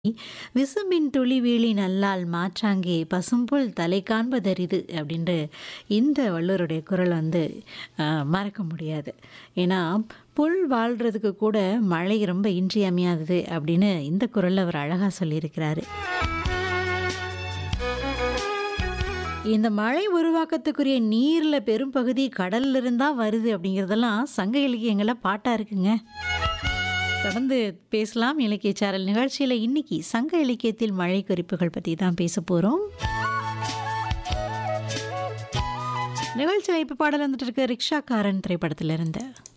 "விசும்பின் துளிவீழி நல்லாள் மாற்றாங்கே பசும்புல் தலை காண்பதரிது" அப்படின்ற இந்த வள்ளுவருடைய குரல் வந்து அ மறக்க முடியாது. ஏன்னா, புல் வாழ்றதுக்கு கூட மழை ரொம்ப இன்றியமையாதது அப்படின்னு இந்த குரல்ல அவர் அழகா சொல்லியிருக்கிறாரு. இந்த மழை உருவாக்கத்துக்குரிய நீர்ல பெரும்பகுதி கடல்ல இருந்து தான் வருது அப்படிங்கிறதெல்லாம் சங்க இலக்கியங்கள்ல பாட்டா இருக்குங்க. தொடர்ந்து பேசலாம் இலக்கிய சாரல் நிகழ்ச்சியில இன்னைக்கு சங்க இலக்கியத்தில் மழை குறிப்புகள் பத்தி தான் பேச போறோம். நிகழ்ச்சியில இப்ப பாடல் வந்துட்டு இருக்கு ரிக்ஷாக்காரன் திரைப்படத்திலிருந்து.